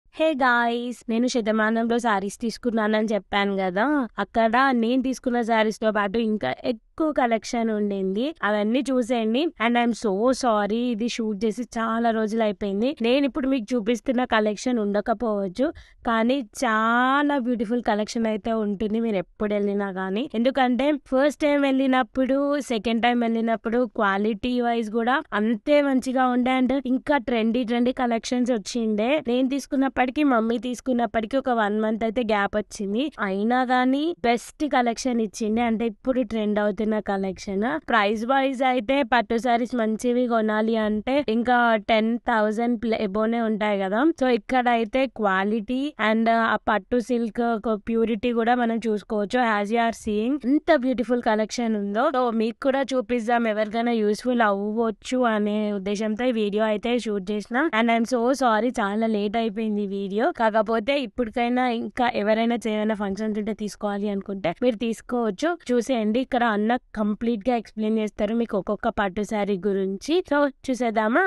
hey guys నేను శతమానంలో శారీస్ తీసుకున్నానని చెప్పాను కదా అక్కడ నేను తీసుకున్న శారీస్ తో పాటు ఇంకా ఎక్కువ కలెక్షన్ ఉండింది అవన్నీ చూసేయండి అండ్ ఐఎమ్ సో సారీ ఇది షూట్ చేసి చాలా రోజులు అయిపోయింది నేను ఇప్పుడు మీకు చూపిస్తున్న కలెక్షన్ ఉండకపోవచ్చు కానీ చాలా బ్యూటిఫుల్ కలెక్షన్ అయితే ఉంటుంది మీరు ఎప్పుడు వెళ్ళినా కానీ ఎందుకంటే ఫస్ట్ టైం వెళ్ళినప్పుడు సెకండ్ టైం వెళ్ళినప్పుడు క్వాలిటీ వైజ్ కూడా అంతే మంచిగా ఉండే అండ్ ఇంకా ట్రెండీ ట్రెండీ కలెక్షన్స్ వచ్చిండే నేను తీసుకున్నప్పటికీ మమ్మీ తీసుకున్నప్పటికీ ఒక వన్ మంత్ అయితే గ్యాప్ వచ్చింది అయినా కానీ బెస్ట్ కలెక్షన్ ఇచ్చిండే అంటే ఇప్పుడు ట్రెండ్ అవుతున్న కలెక్షన్ ప్రైస్ వైజ్ అయితే పట్టు సారీస్ మంచివి కొనాలి అంటే ఇంకా టెన్ థౌసండ్ ఎబోనే ఉంటాయి కదా సో ఇక్కడ అయితే క్వాలిటీ అండ్ ఆ పట్టు సిల్క్ ప్యూరిటీ కూడా మనం చూసుకోవచ్చు యాజ్ యూ ఆర్ సీయింగ్ ఎంత బ్యూటిఫుల్ కలెక్షన్ ఉందో సో మీకు కూడా చూపిద్దాం ఎవరికైనా యూస్ఫుల్ అవ్వచ్చు అనే ఉద్దేశంతో ఈ వీడియో అయితే షూట్ చేసిన అండ్ ఐఎమ్ సో సారీ చాలా లేట్ అయిపోయింది ఈ వీడియో కాకపోతే ఇప్పటికైనా ఇంకా ఎవరైనా ఏమైనా ఫంక్షన్స్ ఉంటే తీసుకోవాలి అనుకుంటే మీరు తీసుకోవచ్చు చూసేయండి ఇక్కడ అన్న కంప్లీట్ గా ఎక్స్ప్లెయిన్ చేస్తారు మీకు ఒక్కొక్క పట్టు శారీ గురించి సో చూసేద్దామా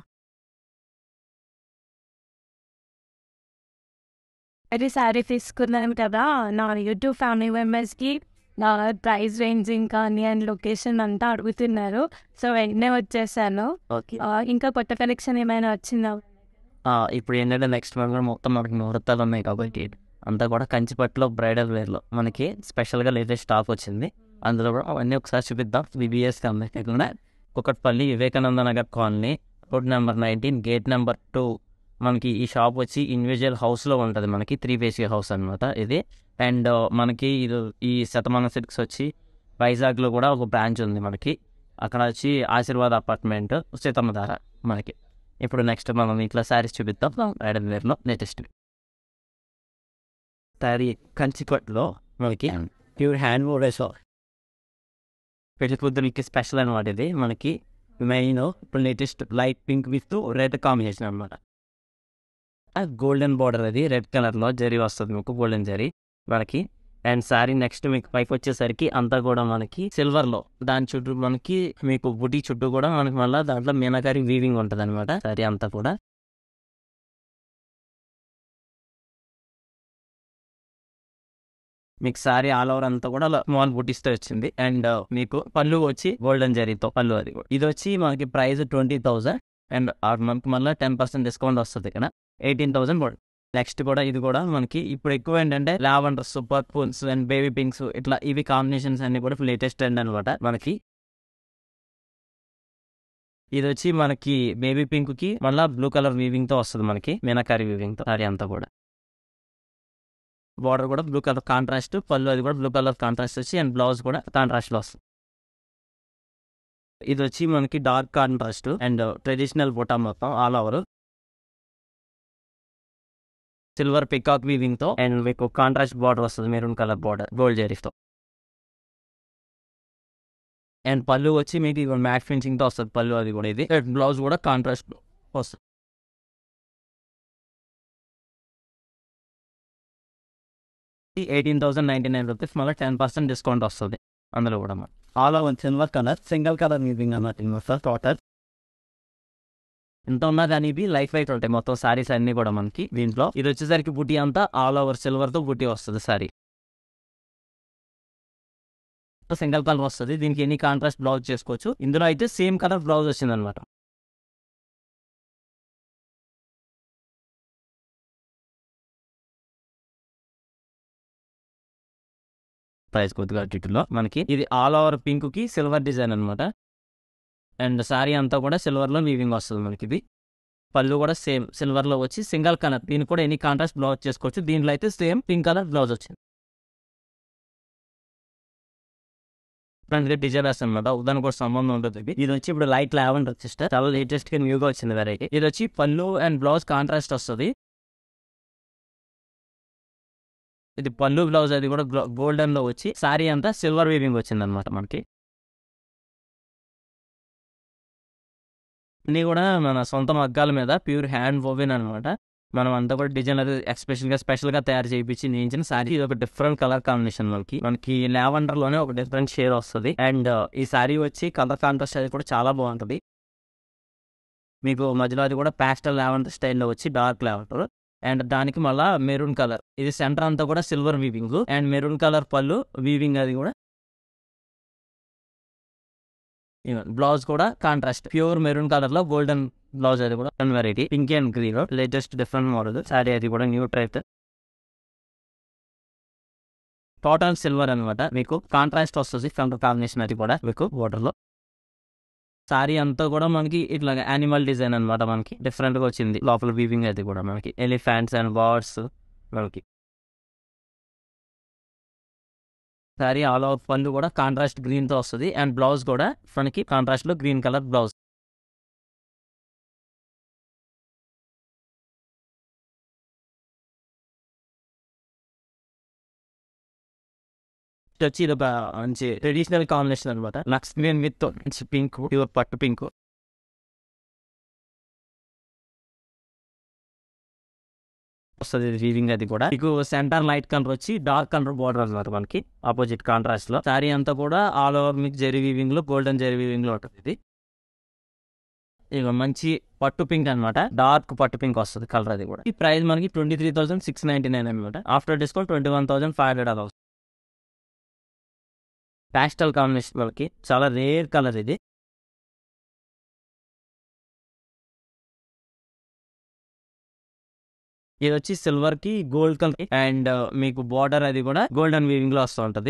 అది శారీ తీసుకున్నాను కదా నా యూట్యూబ్ ఫ్యామిలీ మెంబర్స్కి నా ప్రైస్ రేంజింగ్ కానీ అండ్ లొకేషన్ అంతా అడుగుతున్నారు సో వెంటనే వచ్చేసాను ఓకే ఆ, ఇంకా కొత్త కలెక్షన్ ఏమైనా వచ్చిందా ఇప్పుడు ఏంటంటే నెక్స్ట్ మంత్ కూడా మొత్తం మనకి ముహూర్తాలు ఉన్నాయి కాబట్టి అంతా కూడా కంచిపట్టులో బ్రైడల్ వేర్లో మనకి స్పెషల్గా లేటెస్ట్ స్టాక్ వచ్చింది అందులో కూడా అవన్నీ ఒకసారి చూపిద్దాం విబిఎస్ కంపెనీ కూడా Kukatpally Vivekananda Nagar colony road number nineteen gate number two మనకి ఈ షాప్ వచ్చి ఇండివిజువల్ హౌస్లో ఉంటుంది మనకి త్రీ బేసిక్ హౌస్ అనమాట ఇది అండ్ మనకి ఇది ఈ శతమాన సిల్క్స్ వచ్చి వైజాగ్లో కూడా ఒక బ్రాంచ్ ఉంది మనకి అక్కడ వచ్చి ఆశీర్వాద్ అపార్ట్మెంట్ సీతమ్మధార మనకి ఇప్పుడు నెక్స్ట్ మనం ఇట్లా శారీస్ చూపిద్దాం బ్రైడల్ వేర్లో లేటెస్ట్ శారీ కంచిపట్టులో మనకి ప్యూర్ హ్యాండ్ వేసో పెళ్లి కూతురికి స్పెషల్ అనమాట ఇది మనకి మెయిన్ ఇప్పుడు latest light pink with red combination అనమాట గోల్డెన్ బార్డర్ అది రెడ్ కలర్లో జరీ వస్తుంది మీకు గోల్డెన్ జరీ మనకి అండ్ శారీ నెక్స్ట్ మీకు పైకి వచ్చేసరికి అంతా కూడా మనకి సిల్వర్లో దాని చుట్టూ మనకి మీకు బుటీ చుట్టూ కూడా మనకి మళ్ళీ దాంట్లో మీనాకారి వీవింగ్ ఉంటుంది అనమాట శారీ అంతా కూడా మీకు సారీ ఆల్ ఓవర్ అంతా కూడా స్మాల్ బుటీస్తో వచ్చింది అండ్ మీకు పళ్ళు వచ్చి గోల్డెన్ జరీతో పళ్ళు అది కూడా ఇది వచ్చి మనకి ప్రైస్ ట్వంటీ థౌసండ్ అండ్ మనకి మళ్ళీ టెన్ పర్సెంట్ డిస్కౌంట్ వస్తుంది ఇక్కడ ఎయిటీన్ థౌసండ్ పడు నెక్స్ట్ కూడా ఇది కూడా మనకి ఇప్పుడు ఎక్కువ ఏంటంటే lavenders purples and baby pinks ఇట్లా ఇవి కాంబినేషన్స్ అన్ని కూడా లేటెస్ట్ ట్రెండ్ అనమాట మనకి ఇది వచ్చి మనకి బేబీ పింక్ కి మళ్ళీ బ్లూ కలర్ వీవింగ్ తో వస్తుంది మనకి మీనాకారి వీవింగ్ తో సారీ అంతా కూడా బార్డర్ కూడా బ్లూ కలర్ కాంట్రాస్ట్ పళ్ళు అది కూడా బ్లూ కలర్ కాంట్రాస్ట్ వచ్చి అండ్ బ్లౌజ్ కూడా కాంట్రాస్ట్ లో వస్తుంది ఇది వచ్చి మనకి డార్క్ కాంట్రాస్ట్ అండ్ ట్రెడిషనల్ బొటా మొత్తం all over silver peacock weaving తో అండ్ మీకు కాంట్రాస్ట్ బార్డర్ వస్తుంది మెరూన్ కలర్ బార్డర్ గోల్డ్ జరీతో అండ్ పళ్ళు వచ్చి మీకు ఇది మ్యాట్ ఫినిషింగ్ తో వస్తుంది పళ్ళు అది కూడా ఇది బ్లౌజ్ కూడా కాంట్రాస్ట్ వస్తుంది eighteen thousand ninety nine rupees మళ్ళీ టెన్ పర్సెంట్ డిస్కౌంట్ వస్తుంది అందులో కూడా all over silver colour single colour weaving అన్నట్టు టోటల్ ఎంత ఉన్నా కానీ ఇవి లైఫ్ వైట్ ఉంటాయి మొత్తం సారీస్ అన్ని కూడా మనకి దీంట్లో ఇది వచ్చేసరికి బుటీ అంతా ఆల్ ఓవర్ సిల్వర్ తో బుటీ వస్తుంది సారీ సింగిల్ కలర్ వస్తుంది దీనికి ఎన్ని కాంట్రాస్ట్ బ్లౌజ్ చేసుకోవచ్చు ఇందులో అయితే సేమ్ కలర్ బ్లౌజ్ వచ్చింది అనమాట ప్రైస్ కొద్దిగా టిట్లో మనకి ఇది ఆల్ ఓవర్ పింక్ కి సిల్వర్ డిజైన్ అనమాట అండ్ సారీ అంతా కూడా సిల్వర్ లో వీవింగ్ వస్తుంది మనకి ఇది పళ్ళు కూడా సేమ్ సిల్వర్ లో వచ్చి సింగిల్ కలర్ దీనికి కూడా ఎన్ని కాంట్రాస్ట్ బ్లౌజ్ చేసుకోవచ్చు దీంట్లో అయితే సేమ్ పింక్ కలర్ బ్లౌజ్ వచ్చింది ఫ్రెండ్ డిజైన్ వేస్తాను అనమాట దానికి కూడా సంబంధం ఉంటుంది ఇది ఇది వచ్చి ఇప్పుడు లైట్ లావెండర్ సిస్టర్ చాలా లేటెస్ట్ గా న్యూగా వచ్చింది వెరైటీ ఇది వచ్చి పళ్ళు అండ్ బ్లౌజ్ కాంట్రాస్ట్ వస్తుంది ఇది పళ్ళు బ్లౌజ్ అది కూడా గోల్డెన్ లో వచ్చి సారీ అంతా సిల్వర్ వీవింగ్ వచ్చింది అనమాట మనకి అన్ని కూడా మన సొంత మగ్గాల మీద ప్యూర్ హ్యాండ్ వోవెన్ అనమాట మనం అంతా కూడా డిజైన్ అది ఎక్స్పెషల్ గా స్పెషల్ గా తయారు చేయించి నేయించిన సారీ ఇది ఒక డిఫరెంట్ కలర్ కాంబినేషన్ మనకి మనకి లావెండర్ లోనే ఒక డిఫరెంట్ షేర్ వస్తుంది అండ్ ఈ సారీ వచ్చి కలర్ కాంట్రాస్ట్ అది కూడా చాలా బాగుంటది మీకు మధ్యలో అది కూడా ప్యాస్టల్ లావెండర్ స్టైల్లో వచ్చి డార్క్ లావెండర్ అండ్ దానికి మళ్ళా మెరూన్ కలర్ ఇది సెంటర్ అంతా కూడా silver weaving and maroon colour పళ్ళు వీవింగ్ అది కూడా బ్లౌజ్ కూడా కాంట్రాస్ట్ ప్యూర్ మెరూన్ కలర్ లో గోల్డెన్ బ్లౌజ్ అది కూడా variety pink and green latest different model sari అది కూడా న్యూ టైప్ టోటల్ సిల్వర్ అన్నమాట మీకు కాంట్రాస్ట్ వస్తుంది ఫ్రంట్ కాంబినేషన్ అది కూడా మీకు border లో సారీ అంతా కూడా మనకి ఇట్లా యానిమల్ డిజైన్ అన్నమాట మనకి డిఫరెంట్ గా వచ్చింది లోపల వీవింగ్ అది కూడా మనకి ఎలిఫెంట్స్ అండ్ బర్డ్స్ మనకి సారీ ఆల్ ఓవర్ పళ్ళు కూడా కాంట్రాస్ట్ గ్రీన్ తో వస్తుంది అండ్ బ్లౌజ్ కూడా మనకి కాంట్రాస్ట్ లో గ్రీన్ కలర్ బ్లౌజ్ ఇది వచ్చి ఇది ఒక మంచి ట్రెడిషనల్ కాంబినేషన్ అనమాట లక్స్ గ్రీన్ విత్ మంచి పింక్ ప్యూర్ పట్టు పింక్ వస్తుంది వీవింగ్ అది కూడా మీకు సెంటర్ లైట్ కలర్ వచ్చి డార్క్ కలర్ బోర్డర్ అనమాట మనకి ఆపోజిట్ కాంట్రాస్ట్ లో సారీ అంతా కూడా ఆల్ ఓవర్ మీకు జెరీ వీవింగ్ లో గోల్డెన్ జెరీ వీవింగ్ లో ఉంటుంది ఇది ఇక మంచి పట్టు పింక్ అనమాట డార్క్ పట్టు పింక్ వస్తుంది కలర్ అది కూడా ఈ ప్రైస్ మనకి twenty three thousand six ninety nine అనమాట after discount twenty one thousand five hundred అలా ప్యాస్టల్ కాంబినేషన్ వాళ్ళకి చాలా రేర్ కలర్ ఇది ఇది వచ్చి సిల్వర్ కి గోల్డ్ కలర్ అండ్ మీకు బార్డర్ అది కూడా గోల్డెన్ వీవింగ్ లో వస్తూ ఉంటది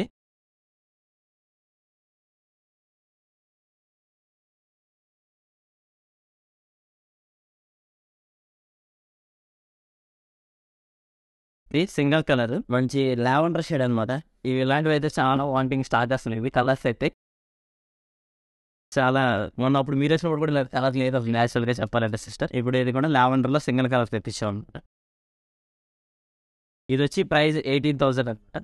ఇది సింగిల్ కలర్ మంచి లావెండర్ షేడ్ అనమాట ఇవి ఇలాంటివి అయితే చాలా వాంటింగ్ స్టార్ట్ చేస్తున్నాయి ఇవి కలర్స్ అయితే చాలా మొన్న అప్పుడు మీరు వచ్చినప్పుడు కూడా కలర్ లేదు న్యాచురల్ గా చెప్పాలంటే సిస్టర్ ఇప్పుడు ఇది కూడా లావెండర్ లో సింగిల్ కలర్ తెప్పించాం అనమాట ఇది వచ్చి ప్రైస్ ఎయిటీన్ థౌసండ్ అనమాట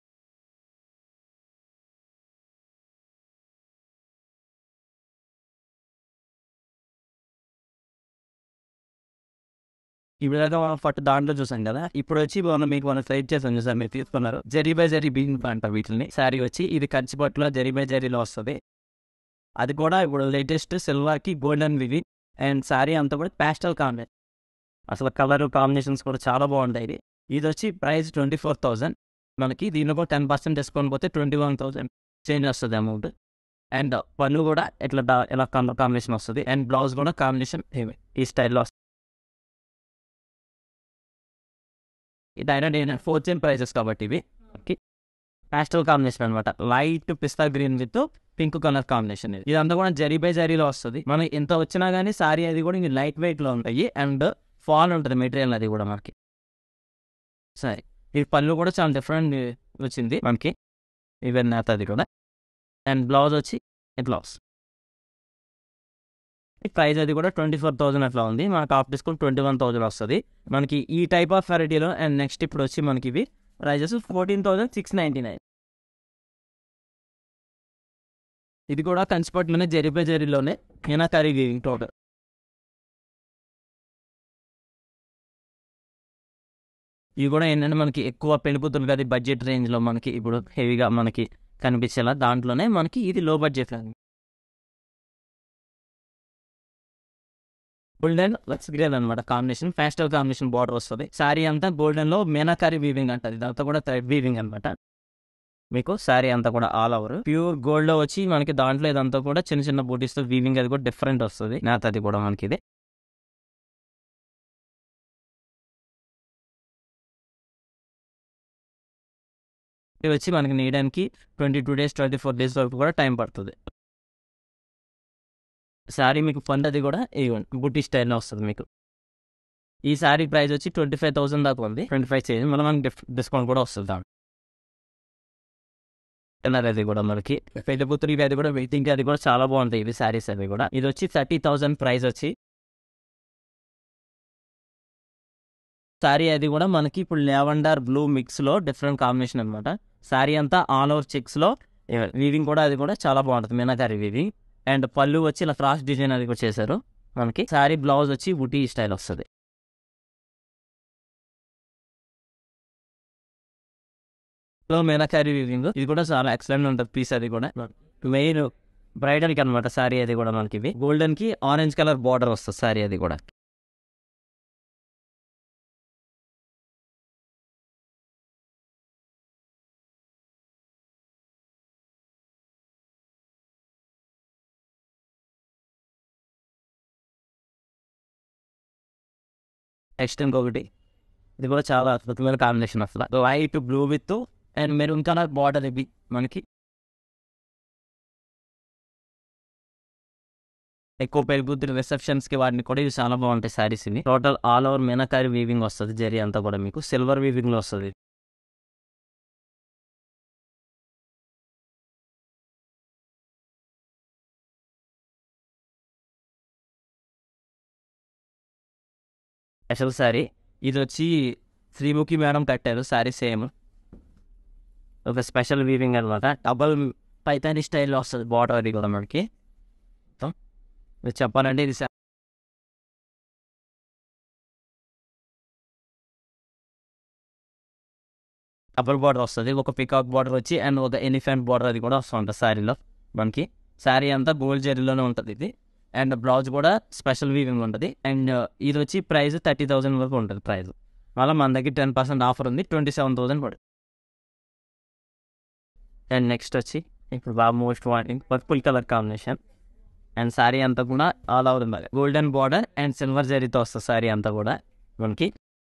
ఇప్పుడు దాకా మనం ఫట్ దాంట్లో చూసాం కదా ఇప్పుడు వచ్చి మనం మీకు మనం సైడ్ చేసాం చూసాం మీరు తీసుకున్నారు జరీ బై జరీ బీన్ అంట వీటిని శారీ వచ్చి ఇది కంచిపట్టులో జరీ బై జరీలో వస్తుంది అది కూడా ఇప్పుడు లేటెస్ట్ సిల్వర్కి గోల్డెన్ వివి అండ్ శారీ అంతా కూడా ప్యాస్టల్ కాంబినేషన్ అసలు కలర్ కాంబినేషన్స్ కూడా చాలా బాగుంటాయి ఇది ఇది వచ్చి ప్రైస్ ట్వంటీ ఫోర్ థౌజండ్ మనకి దీనిలో కూడా టెన్ పర్సెంట్ డిస్కౌంట్ పోతే ట్వంటీ వన్ థౌసండ్ చేంజ్ వస్తుంది అమౌంట్ అండ్ పన్ను కూడా ఇట్లా డా- ఇలా కలర్ కాంబినేషన్ వస్తుంది అండ్ బ్లౌజ్ కూడా కాంబినేషన్ ఈ స్టైల్లో వస్తుంది ఈ డైరెక్ట్ ఏంటంటే ఫోర్ చేన్ ప్రైజెస్ కాబట్టి ఇవి ఓకే ప్యాస్టల్ కాంబినేషన్ అనమాట లైట్ పిస్తా green with pink colour combination ఇది ఇదంతా కూడా జరీ బై జరీలో వస్తుంది మనం ఎంత వచ్చినా కానీ సారీ అది కూడా ఇంక లైట్ వెయిట్ లో ఉంటాయి అండ్ ఫాల్ ఉంటుంది మెటీరియల్ అది కూడా మనకి సరే ఈ పళ్ళు కూడా చాలా డిఫరెంట్ వచ్చింది మనకి ఈవెన్ నేత అది కూడా అండ్ బ్లౌజ్ వచ్చి బ్లౌజ్ ప్రైస్ అది కూడా ట్వంటీ ఫోర్ థౌసండ్ అట్లా ఉంది మనకి off discount twenty one thousand వస్తుంది మనకి ఈ టైప్ ఆఫ్ వెరైటీలో అండ్ నెక్స్ట్ ఇప్పుడు వచ్చి మనకి ఇవి prices fourteen thousand six ninety nine ఇది కూడా కంచిపట్టులోనే జరిపే జరీలోనే ఏనా కర్రీ టోటల్ ఇవి కూడా ఏంటంటే మనకి ఎక్కువ పెళ్ళిపోతుంది కదా బడ్జెట్ రేంజ్లో మనకి ఇప్పుడు హెవీగా మనకి కనిపించేలా దాంట్లోనే మనకి ఇది లో బడ్జెట్ గోల్డెన్ లక్స్ గ్రేల్ అనమాట కాంబినేషన్ ఫాస్టల్ కాంబినేషన్ బార్డర్ వస్తుంది శారీ అంతా గోల్డెన్ లో మీనాకారి వీవింగ్ అంటది ఇదంతా కూడా థ్రెడ్ వీవింగ్ అనమాట మీకు శారీ అంతా కూడా ఆల్ ఓవర్ ప్యూర్ గోల్డ్ లో వచ్చి మనకి దాంట్లో ఇదంతా కూడా చిన్న చిన్న బూటీస్ తో వీవింగ్ అది కూడా డిఫరెంట్ వస్తుంది నాత అది కూడా మనకి ఇది ఇది వచ్చి మనకి నేయడానికి twenty two days twenty four days వరకు కూడా టైం పడుతుంది శారీ మీకు ఫండ్ అది కూడా బుట్టి స్టైల్లో వస్తుంది మీకు ఈ శారీ ప్రైస్ వచ్చి ట్వంటీ ఫైవ్ థౌసండ్ దాకా ఉంది ట్వంటీ ఫైవ్ చేంజ్ మళ్ళీ మనకి డిఫ్ డిస్కౌంట్ కూడా వస్తుంది దాంట్లో కలర్ అది కూడా మనకి పెద్ద పుత్రి అది కూడా వెయిటింగ్ అది కూడా చాలా బాగుంటాయి ఇవి శారీస్ అవి కూడా ఇది వచ్చి థర్టీ థౌసండ్ ప్రైస్ వచ్చి శారీ అది కూడా మనకి ఇప్పుడు లెవెండర్ బ్లూ మిక్స్ లో డిఫరెంట్ కాంబినేషన్ అనమాట శారీ అంతా ఆల్ ఓవర్ చెక్స్ లో వీవింగ్ కూడా అది కూడా చాలా బాగుంటుంది మీనాకారి వీవింగ్ అండ్ పళ్ళు వచ్చి ఇలా క్రాస్ డిజైన్ అది కూడా చేశారు మనకి శారీ బ్లౌజ్ వచ్చి ఉటీ స్టైల్ వస్తుంది లో మీనాకారి వీవింగ్ ఇది కూడా చాలా ఎక్సలెంట్ ఉంటుంది పీస్ అది కూడా మెయిన్ బ్రైడల్ కి అనమాట శారీ అది కూడా మనకి ఇవి గోల్డెన్ కి ఆరెంజ్ కలర్ బార్డర్ వస్తుంది శారీ అది కూడా నెక్స్ట్ ఇంకొకటి ఇది కూడా చాలా అద్భుతమైన కాంబినేషన్ అసలు white blue with and maroon colour border ఇవి మనకి ఎక్కువ పెరుగుతున్న రిసెప్షన్స్ కి వాటిని కూడా ఇవి చాలా బాగుంటాయి సారీస్ ఇవి టోటల్ ఆల్ ఓవర్ మీనాకారి వీవింగ్ వస్తుంది జరీ అంతా కూడా మీకు సిల్వర్ వీవింగ్ లో వస్తుంది స్పెషల్ శారీ ఇది వచ్చి శ్రీముఖి మేడం కట్టారు శారీ సేమ్ ఒక స్పెషల్ వీవింగ్ అనమాట డబల్ పైతాని స్టైల్లో వస్తుంది బార్డర్ అది కూడా మనకి మొత్తం ఇది చెప్పాలంటే ఇది శా- డబల్ బార్డర్ వస్తుంది ఒక పికాక్ బార్డర్ వచ్చి అండ్ ఒక ఎలిఫెంట్ బార్డర్ అది కూడా వస్తుంది శారీలో మనకి శారీ అంతా గోల్డ్ జరీలోనే ఉంటుంది ఇది అండ్ బ్లౌజ్ కూడా స్పెషల్ వీవింగ్ ఉంటుంది అండ్ ఇది వచ్చి ప్రైస్ థర్టీ థౌసండ్ వరకు ఉంటుంది ప్రైస్ మళ్ళీ మన దగ్గర టెన్ పర్సెంట్ ఆఫర్ ఉంది ట్వంటీ సెవెన్ థౌసండ్ పడుతుంది అండ్ నెక్స్ట్ వచ్చి ఇప్పుడు బాగా most wanting purple colour combination and sari అంతా కూడా ఆల్ ఓవర్ ఉండాలి గోల్డెన్ బార్డర్ అండ్ సిల్వర్ జరీతో వస్తుంది శారీ అంతా కూడా మనకి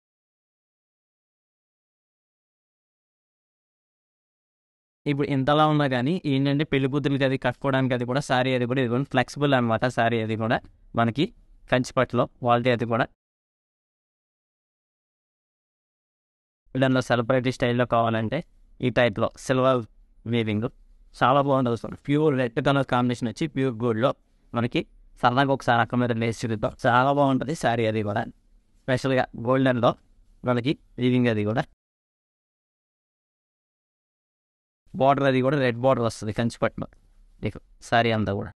ఇప్పుడు ఇంతలా ఉన్నా కానీ ఏంటంటే పెళ్లి కూతురికి అది కట్టుకోవడానికి అది కూడా శారీ అది కూడా ఇది ఫ్లెక్సిబుల్ అనమాట శారీ అది కూడా మనకి కంచిపట్టులో క్వాలిటీ అది కూడా దానిలో సెలబ్రిటీ స్టైల్లో కావాలంటే ఈ టైప్లో సిల్వర్ వీవింగ్ చాలా బాగుంటుంది అసలు ప్యూర్ రెడ్ కలర్ కాంబినేషన్ వచ్చి ప్యూర్ గోల్డ్లో మనకి సరదాగా ఒకసారి అక్క మీద లేచి చూద్దాం చాలా బాగుంటుంది శారీ అది కూడా స్పెషల్గా గోల్డెన్లో మనకి వీవింగ్ అది కూడా బార్డర్ అది కూడా రెడ్ బార్డర్ వస్తుంది కంచిపట్నం నీకు శారీ అంతా కూడా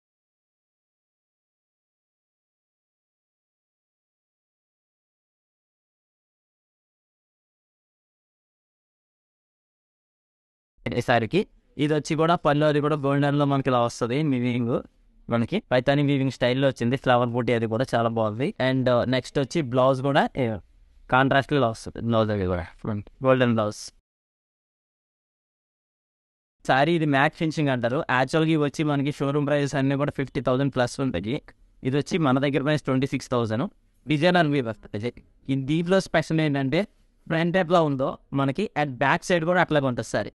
ఈ శారీకి ఇది వచ్చి కూడా పళ్ళు అది కూడా గోల్డెన్లో మనకి ఇలా వస్తుంది వీవింగ్ మనకి పైతాని వీవింగ్ స్టైల్లో వచ్చింది ఫ్లవర్ బూటీ అది కూడా చాలా బాగుంది అండ్ నెక్స్ట్ వచ్చి బ్లౌజ్ కూడా కాంట్రాస్ట్ ఇలా వస్తుంది బ్లౌజ్ అది కూడా గోల్డెన్ బ్లౌజ్ సారీ ఇది మ్యాట్ ఫినిషింగ్ అంటారు యాక్చువల్గా ఇవి వచ్చి మనకి షోరూమ్ ప్రైస్ అన్నీ కూడా ఫిఫ్టీ థౌసండ్ ప్లస్ ఉంటాయి ఇది వచ్చి మన దగ్గర price twenty six thousand design అని వస్తుంది ఈ దీంట్లో స్పెషల్ ఏంటంటే ఫ్రంట్ ఎట్లా ఉందో మనకి అట్ బ్యాక్ సైడ్ కూడా అట్లాగే ఉంటుంది సారీ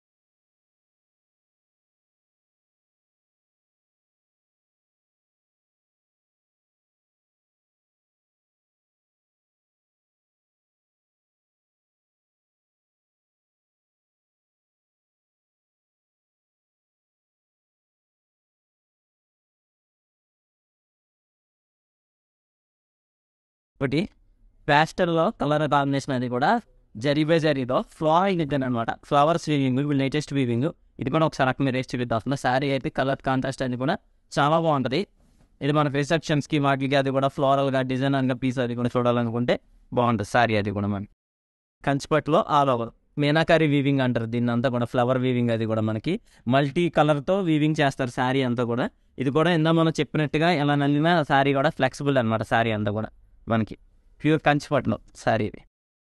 ఒకటి ప్యాస్టల్లో కలర్ కాంబినేషన్ అది కూడా జరీ బై జరీతో ఫ్లవరింగ్ ఇద్దాను అనమాట ఫ్లవర్స్ వీవింగ్ ఇప్పుడు లేటెస్ట్ వీవింగ్ ఇది కూడా ఒకసారి అక్కడ మీరు వేసి చూపిద్దాం శారీ అయితే కలర్ కాంట్రాస్ట్ అది కూడా చాలా బాగుంటుంది ఇది మన రిసెప్షన్స్కి వాటికి అది కూడా ఫ్లోరల్గా డిజైన్ అన్న పీస్ అది కూడా చూడాలనుకుంటే బాగుంటుంది శారీ అది కూడా మనకి కంచిపట్టులో ఆల్ ఓవర్ మీనాకారి వీవింగ్ అంటారు దీన్ని అంతా కూడా ఫ్లవర్ వీవింగ్ అది కూడా మనకి మల్టీ కలర్తో వీవింగ్ చేస్తారు శారీ అంతా కూడా ఇది కూడా ఇందా మనం చెప్పినట్టుగా ఎలా నల్లినా శారీ కూడా ఫ్లెక్సిబుల్ అనమాట శారీ అంతా కూడా మనకి ప్యూర్ కంచిపట్లో శారీ ఇది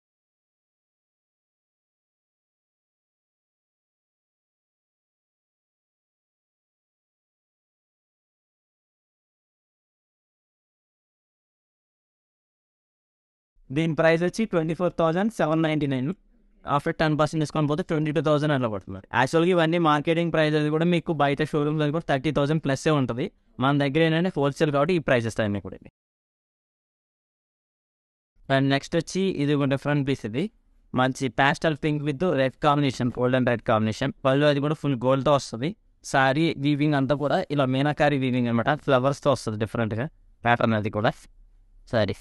దీని ప్రైస్ వచ్చి twenty four thousand seven ninety nine after ten percent discount పోతే ట్వంటీ టూ థౌసండ్ అట్లా పడుతుంది యాక్చువల్గా ఇవన్నీ మార్కెటింగ్ ప్రైస్ అది కూడా మీకు బయట షోరూమ్స్ అది కూడా థర్టీ థౌసండ్ ప్లస్సే ఉంటుంది మన దగ్గర ఏంటంటే హోల్సేల్ కాబట్టి ఈ ప్రైసెస్ అన్నీ కూడా ఇది అండ్ నెక్స్ట్ వచ్చి ఇది ఒక డిఫరెంట్ పీస్ ఇది మంచి pastel pink with red combination gold and red combination పళ్ళు అది కూడా ఫుల్ గోల్డ్తో వస్తుంది సారీ వీవింగ్ అంతా కూడా ఇలా మీనాకారి వీవింగ్ అనమాట ఫ్లవర్స్తో వస్తుంది డిఫరెంట్గా ప్యాటర్న్ అది కూడా సారీ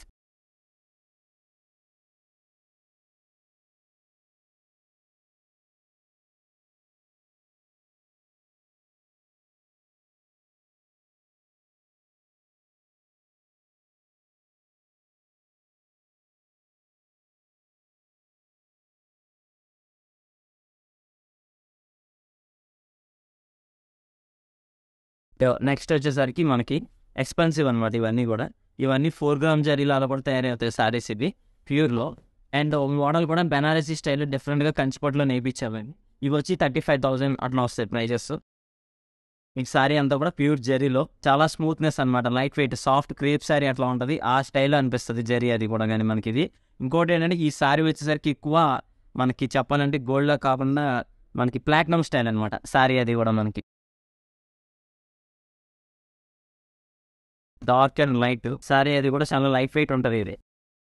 నెక్స్ట్ వచ్చేసరికి మనకి ఎక్స్పెన్సివ్ అనమాట ఇవన్నీ కూడా ఇవన్నీ ఫోర్ గ్రామ్ జరీలు అలా కూడా తయారవుతాయి సారీస్ ఇవి ప్యూర్లో అండ్ మోడల్ కూడా బెనారసీ స్టైల్ డిఫరెంట్గా కంచిపట్లో నేర్పించామని ఇవి వచ్చి థర్టీ ఫైవ్ థౌసండ్ అట్లా వస్తాయి ప్రైజెస్ ఈ శారీ అంతా కూడా ప్యూర్ జరీలో చాలా స్మూత్నెస్ అన్నమాట light weight soft crepe sari అట్లా ఉంటుంది ఆ స్టైల్లో అనిపిస్తుంది జరీ అది కూడా కానీ మనకి ఇది ఇంకోటి ఏంటంటే ఈ శారీ వచ్చేసరికి ఎక్కువ మనకి చెప్పాలంటే గోల్డ్లో కాకుండా మనకి ప్లాటినం స్టైల్ అనమాట శారీ అది కూడా మనకి డార్క్ అండ్ లైట్ శారీ అది కూడా చాలా లైట్ వెయిట్ ఉంటుంది ఇది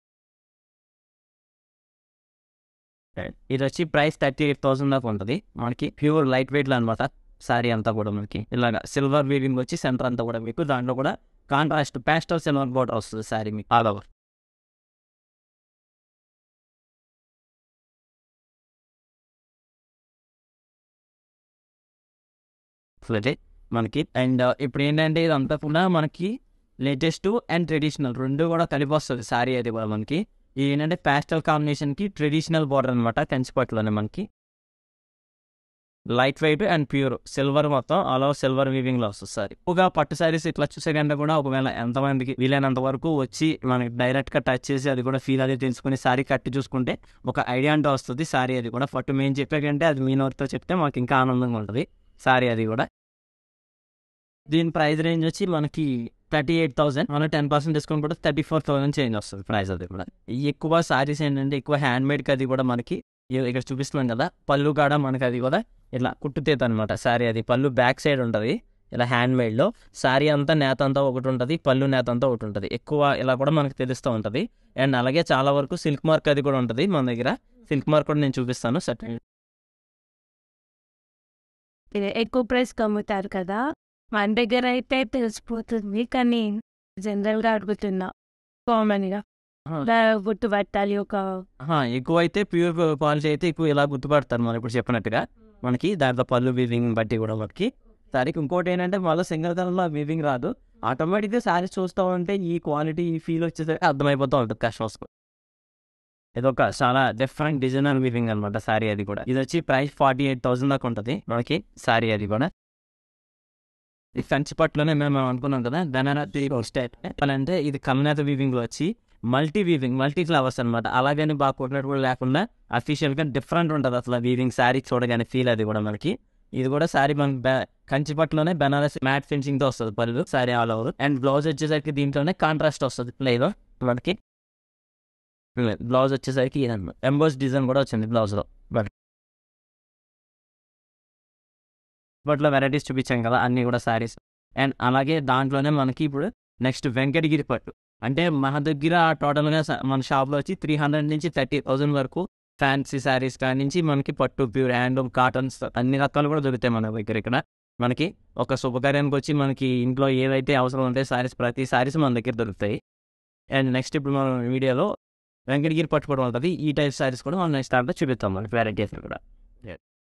ఇది వచ్చి ప్రైస్ థర్టీ ఎయిట్ థౌసండ్ దాకా ఉంటుంది మనకి ప్యూర్ లైట్ వెయిట్లో అనమాట శారీ అంతా కూడా మనకి ఇలాగా సిల్వర్ వీవింగ్ వచ్చి సెంటర్ అంతా కూడా మీకు దాంట్లో కూడా కాంట్రాస్ట్ ప్యాస్టల్ సిల్వర్ బోర్డర్ వస్తుంది శారీ మీకు ఆల్ ఓవర్ అదే మనకి అండ్ ఇప్పుడు ఏంటంటే ఇదంతా కూడా మనకి లేటెస్ట్ అండ్ ట్రెడిషనల్ రెండు కూడా కలిపి వస్తుంది శారీ అది కూడా మనకి ఇది ఏంటంటే ప్యాస్టల్ కాంబినేషన్కి ట్రెడిషనల్ బార్డర్ అనమాట కంచిపట్టులోనే మనకి light weight and pure silver మొత్తం ఆల్ ఓవర్ సిల్వర్ వీవింగ్ లో వస్తుంది సారీ ఎక్కువగా పట్టు సారీస్ ఇట్లా చూసే కంటే కూడా ఒకవేళ ఎంతమందికి వీలైనంత వరకు వచ్చి మనకి డైరెక్ట్ గా టచ్ చేసి అది కూడా ఫీల్ అది తెలుసుకుని సారీ కట్టి చూసుకుంటే ఒక ఐడియా అంటే వస్తుంది సారీ అది కూడా పట్టు మేము చెప్పే కంటే అది మీ నోటితో చెప్తే మాకు ఇంకా ఆనందంగా ఉంటుంది సారీ అది కూడా దీని ప్రైస్ రేంజ్ వచ్చి మనకి థర్టీ ఎయిట్ థౌసండ్ మన టెన్ పర్సెంట్ డిస్కౌంట్ కూడా థర్టీ ఫోర్ థౌసండ్ చేంజ్ వస్తుంది ప్రైస్ అది కూడా ఈ ఎక్కువ సారీస్ ఏంటంటే ఎక్కువ హ్యాండ్ మేడ్కి అది కూడా మనకి ఇ- ఇక్కడ చూపిస్తున్నాం కదా పళ్ళు కాడ మనకి అది కూడా ఇట్లా కుట్టుతేత అనమాట శారీ అది పళ్ళు బ్యాక్ సైడ్ ఉంటుంది ఇలా హ్యాండ్ మేడ్లో శారీ అంతా నేత అంతా ఒకటి ఉంటుంది పళ్ళు నేత అంతా ఒకటి ఉంటుంది ఎక్కువ ఇలా కూడా మనకు తెలుస్తూ ఉంటుంది అండ్ అలాగే చాలా వరకు సిల్క్ మార్క్ అది కూడా ఉంటుంది మన దగ్గర సిల్క్ మార్క్ కూడా నేను చూపిస్తాను సర్టన్ ఇది ఎక్కువ ప్రైస్ అమ్ముతారు కదా మన దగ్గర అయితే తెలిసిపోతుంది కానీ జనరల్గా అడుగుతున్నా కామన్గా గుర్తు పట్టాలి ఒక ఎక్కువ అయితే ప్యూర్ క్వాలిటీ అయితే ఎక్కువ ఇలా గుర్తుపడతారు మనం ఇప్పుడు చెప్పినట్టుగా మనకి దాంట్లో పళ్ళు వీవింగ్ బట్టి కూడా మనకి సారీకి ఇంకోటి ఏంటంటే మళ్ళీ సింగిల్ కలర్లో వీవింగ్ రాదు ఆటోమేటిక్గా సారీ చూస్తూ ఉంటే ఈ క్వాలిటీ ఈ ఫీల్ వచ్చేసరికి అర్థమైపోతూ ఉంటుంది కస్టమర్స్ ఇది ఒక చాలా డిఫరెంట్ డిజైనర్ వీవింగ్ అనమాట సారీ అది కూడా ఇది వచ్చి ప్రైస్ ఫార్టీ ఎయిట్ థౌసండ్ దాకా ఉంటుంది మనకి సారీ అది కూడా ఈ కంచి పట్టులోనే మేము అనుకున్నాం కదా బెనారస్ స్టైల్ అంటే ఇది కమ్నాథ వీవింగ్ లో వచ్చి మల్టీ వీవింగ్ మల్టీ ఫ్లవర్స్ అనమాట అలాగని బాగా కొట్టినట్టు కూడా లేకుండా అఫీషియల్ గా డిఫరెంట్ ఉంటుంది అసలు వీవింగ్ శారీ చూడగానే ఫీల్ అది కూడా మనకి ఇది కూడా శారీ మనకి బె- కంచి పట్టులోనే బెనారస్ మ్యాట్ ఫినిషింగ్ తో వస్తుంది పళ్ళు sari all over and blouse వచ్చేసరికి దీంట్లోనే కాంట్రాస్ట్ వస్తుంది ప్లేలో మనకి బ్లౌజ్ వచ్చేసరికి ఎంబోస్ డిజైన్ కూడా వచ్చింది బ్లౌజ్ లో బట్ బట్లో వెరైటీస్ చూపించాం కదా అన్ని కూడా శారీస్ అండ్ అలాగే దాంట్లోనే మనకి ఇప్పుడు నెక్స్ట్ వెంకటగిరి పట్టు అంటే మన దగ్గర టోటల్గా స- మన షాప్లో వచ్చి త్రీ హండ్రెడ్ నుంచి థర్టీ థౌజండ్ వరకు ఫ్యాన్సీ శారీస్ కాడి నుంచి మనకి పట్టు ప్యూర్ హ్యాండ్లూమ్ కాటన్స్ అన్ని రకాలు కూడా దొరుకుతాయి మన దగ్గర ఇక్కడ మనకి ఒక శుభకార్యానికి వచ్చి మనకి ఇంట్లో ఏవైతే అవసరం ఉంటాయి శారీస్ ప్రతి శారీస్ మన దగ్గర దొరుకుతాయి అండ్ నెక్స్ట్ ఇప్పుడు మనం వీడియోలో వెంకటగిరి పట్టు కూడా ఉంటుంది ఈ టైప్ శారీస్ కూడా మనం నెక్స్ట్ దాంట్లో చూపిస్తాం మనకి వెరైటీస్ కూడా